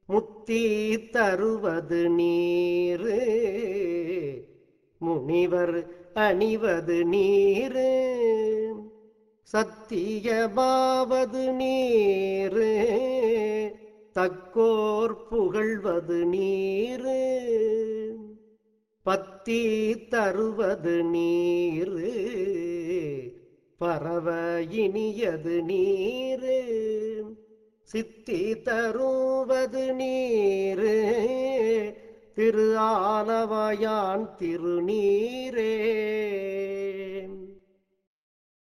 முத்தி தருவது நீரு முனிவர் அணிவது நீரு சத்தியமாவது நீரு தக்கோர் புகழ்வது நீரு பத்தி தருவது நீரு பரவ இனியது நீரு சித்தி தருவது நீரு திரு ஆலவாயான் திருநீரே